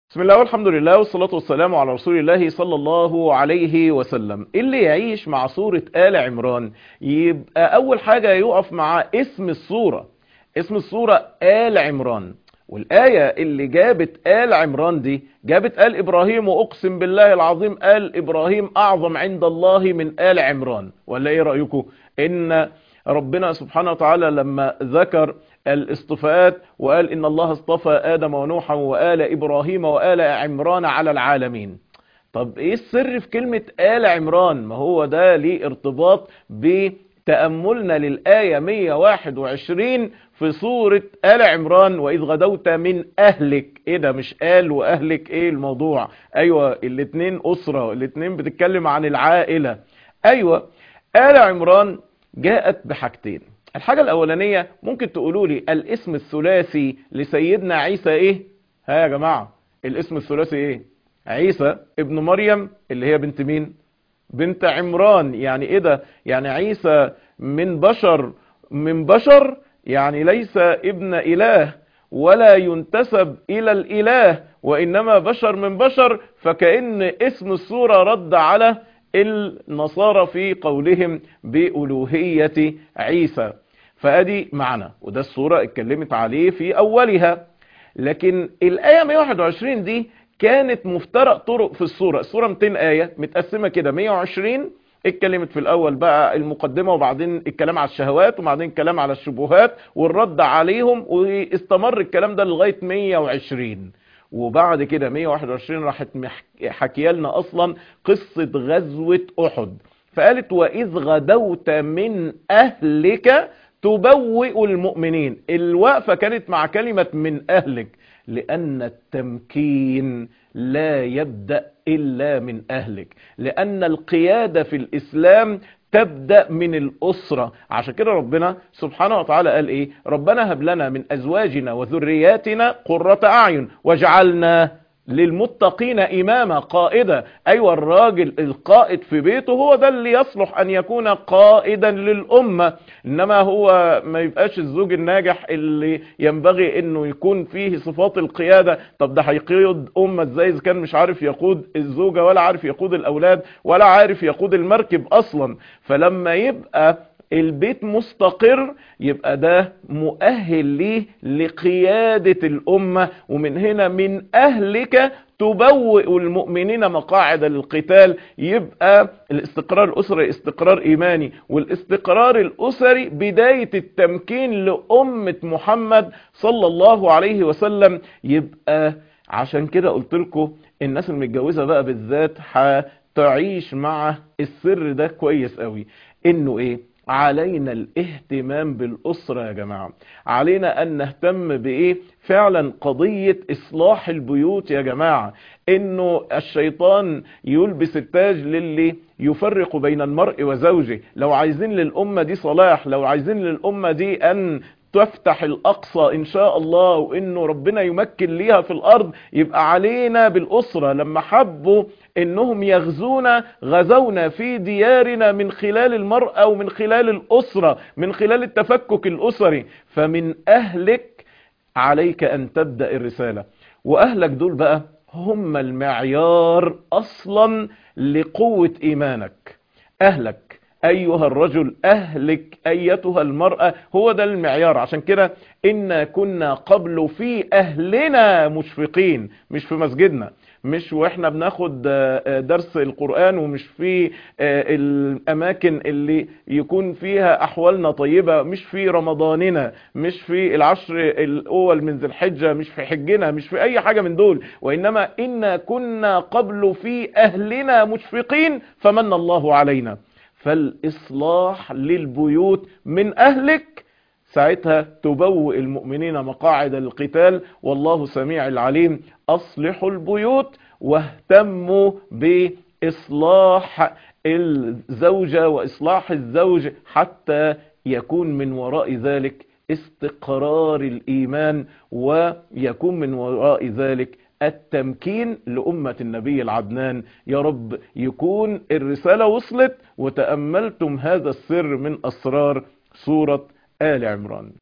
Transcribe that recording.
بسم الله والحمد لله والصلاة والسلام على رسول الله صلى الله عليه وسلم اللي يعيش مع سورة آل عمران يبقى أول حاجة يقف مع اسم السورة اسم السورة آل عمران والآية اللي جابت آل عمران دي جابت آل إبراهيم وأقسم بالله العظيم آل إبراهيم أعظم عند الله من آل عمران ولا إيه رأيكم إن ربنا سبحانه وتعالى لما ذكر الاصطفاءات وقال إن الله اصطفى آدم ونوحا وآل إبراهيم وآل عمران على العالمين طب إيه السر في كلمة آل عمران ما هو ده ليه ارتباط بتأملنا للآية 121 في سورة آل عمران وإذ غدوت من أهلك إيه ده مش آل وأهلك إيه الموضوع أيوة الاتنين أسرة الاتنين بتتكلم عن العائلة أيوة آل عمران جاءت بحاجتين الحاجة الأولانية ممكن تقولوا لي الاسم الثلاثي لسيدنا عيسى إيه؟ ها يا جماعة الاسم الثلاثي إيه؟ عيسى ابن مريم اللي هي بنت مين؟ بنت عمران يعني إيه ده؟ يعني عيسى من بشر من بشر يعني ليس ابن إله ولا ينتسب إلى الإله وإنما بشر من بشر فكأن اسم السورة رد على النصارى في قولهم بألوهية عيسى فادي معنى وده الصورة اتكلمت عليه في اولها لكن الاية 121 دي كانت مفترق طرق في الصورة الصورة 200 آية متقسمة كده 120 اتكلمت في الاول بقى المقدمة وبعدين الكلام على الشهوات وبعدين الكلام على الشبهات والرد عليهم واستمر الكلام ده لغاية 120 وبعد كده 121 راحت حكي لنا اصلا قصة غزوة احد فقالت واذ غدوت من اهلك تبوئ المؤمنين الوقفة كانت مع كلمة من أهلك لأن التمكين لا يبدأ إلا من أهلك لأن القيادة في الإسلام تبدأ من الأسرة عشان كده ربنا سبحانه وتعالى قال إيه ربنا هب لنا من أزواجنا وذرياتنا قرة أعين واجعلنا للمتقين إماما قائدا أيوة الراجل القائد في بيته هو ده اللي يصلح أن يكون قائدا للأمة إنما هو ما يبقاش الزوج الناجح اللي ينبغي أنه يكون فيه صفات القيادة طب ده هيقيد أمة إزاي إذا كان مش عارف يقود الزوجة ولا عارف يقود الأولاد ولا عارف يقود المركب أصلا فلما يبقى البيت مستقر يبقى ده مؤهل ليه لقيادة الأمة ومن هنا من أهلك تبوئ المؤمنين مقاعد للقتال يبقى الاستقرار الأسري استقرار إيماني والاستقرار الأسري بداية التمكين لأمة محمد صلى الله عليه وسلم يبقى عشان كده قلت لكم الناس المتجوزة بقى بالذات هتعيش مع السر ده كويس قوي انه ايه علينا الاهتمام بالأسرة يا جماعة علينا أن نهتم بإيه فعلا قضية إصلاح البيوت يا جماعة إنه الشيطان يلبس التاج للي يفرق بين المرء وزوجه لو عايزين للأمة دي صلاح لو عايزين للأمة دي أن تفتح الأقصى إن شاء الله وإنه ربنا يمكن ليها في الأرض يبقى علينا بالأسرة لما حبوا إنهم يغزونا غزونا في ديارنا من خلال المرأة ومن خلال الأسرة من خلال التفكك الأسري فمن أهلك عليك أن تبدأ الرسالة وأهلك دول بقى هم المعيار أصلا لقوة إيمانك أهلك أيها الرجل أهلك أيتها المرأة هو ده المعيار عشان كده إنا كنا قبل في أهلنا مشفقين مش في مسجدنا مش واحنا بناخد درس القرآن ومش في الأماكن اللي يكون فيها أحوالنا طيبة مش في رمضاننا مش في العشر الأول من ذي الحجة مش في حجنا مش في أي حاجة من دول وإنما إنا كنا قبل في أهلنا مشفقين فمن الله علينا فالإصلاح للبيوت من أهلك ساعتها تبوئ المؤمنين مقاعد القتال والله سميع العليم أصلحوا البيوت واهتموا بإصلاح الزوجة وإصلاح الزوج حتى يكون من وراء ذلك استقرار الإيمان ويكون من وراء ذلك التمكين لأمة النبي العدنان يا رب يكون الرسالة وصلت وتأملتم هذا السر من أسرار سورة آل عمران